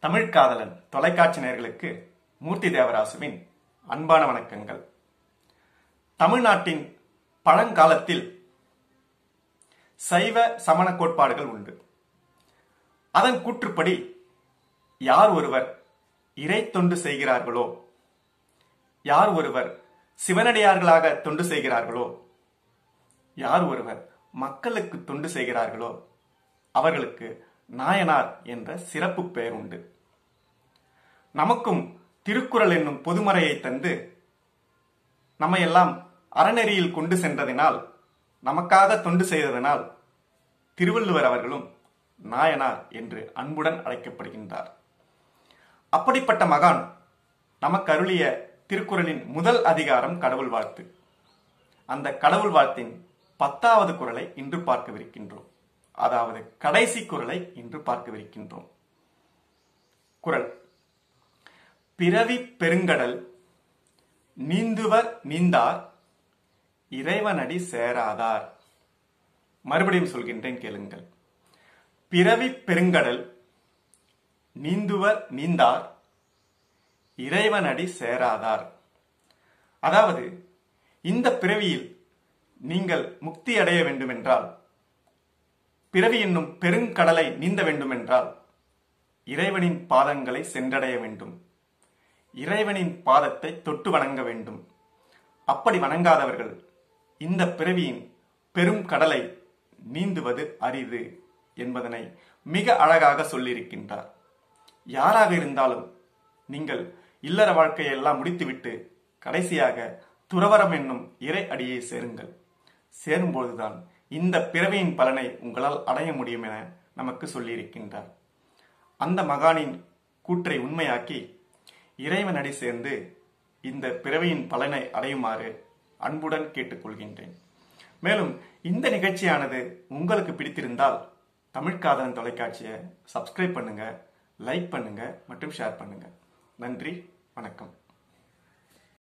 தமிழ் காதலன் தொலைக்காட்சி நேயர்களுக்கு மூர்த்தி தேவராசுவின் அன்பான வணக்கங்கள் தமிழ்நாட்டின் பழங்காலத்தில் சைவ சமண கோட்பாடுகள் உண்டு அதன் கூற்றுப்படி யார் ஒருவர் இறை தொண்டு செய்கிறார்களோ யார் ஒருவர் சிவனடியார்களாக தொண்டு செய்கிறார்களோ யார் ஒருவர் மக்களுக்கு தொண்டு செய்கிறார்களோ அவர்களுக்கு நாயனார் என்ற சிறப்பு பெயர் உண்டு நமக்கும் திருக்குறள் என்னும் பொதுமறையை தந்து நம்மையெல்லாம் அறநெறியில் கொண்டு சென்றதினால் நமக்காக தொண்டு செய்ததனால் திருவள்ளுவர் அவர்களும் நாயனார் என்று அன்புடன் அழைக்கப்படுகின்றார் அப்படிப்பட்ட மகான் நமக்கு அருளிய திருக்குறளின் முதல் அதிகாரம் கடவுள் வாழ்த்து அந்த கடவுள் வாழ்த்தின் பத்தாவது குரலை இன்று பார்க்கவிருக்கின்றோம் அதாவது கடைசி குரலை இன்று பார்க்கவிருக்கின்றோம் குரல் பிறவி பெருங்கடல் நீந்துவர் நீந்தார் இறைவனடி சேராதார் மறுபடியும் சொல்கின்றேன் கேளுங்கள் பிறவி பெருங்கடல் நீந்துவர் நீந்தார் இறைவனடி சேராதார் அதாவது இந்த பிறவியில் நீங்கள் முக்தி அடைய வேண்டுமென்றால் பிறவி என்னும் பெருங்கடலை நீந்த வேண்டுமென்றால் இறைவனின் பாதங்களை சென்றடைய வேண்டும் இறைவனின் பாதத்தை தொட்டு வணங்க வேண்டும் அப்படி வணங்காதவர்கள் இந்த பிறவியின் பெரும் கடலை நீந்துவது அரிது என்பதனை மிக அழகாக சொல்லியிருக்கின்றார் யாராக இருந்தாலும் நீங்கள் இல்லற வாழ்க்கையை எல்லாம் முடித்துவிட்டு கடைசியாக துறவரம் என்னும் இறை அடியை சேருங்கள் சேரும்போதுதான் இந்த பிறவியின் பலனை உங்களால் அடைய முடியும் என நமக்கு சொல்லியிருக்கின்றார் அந்த மகானின் கூற்றை உண்மையாக்கி இறைவன் அடி சேர்ந்து இந்த பிறவியின் பலனை அடையுமாறு அன்புடன் கேட்டுக்கொள்கின்றேன் மேலும் இந்த நிகழ்ச்சியானது உங்களுக்கு பிடித்திருந்தால் தமிழ்காதலன் தொலைக்காட்சியை சப்ஸ்கிரைப் பண்ணுங்க லைக் பண்ணுங்க மற்றும் ஷேர் பண்ணுங்க நன்றி வணக்கம்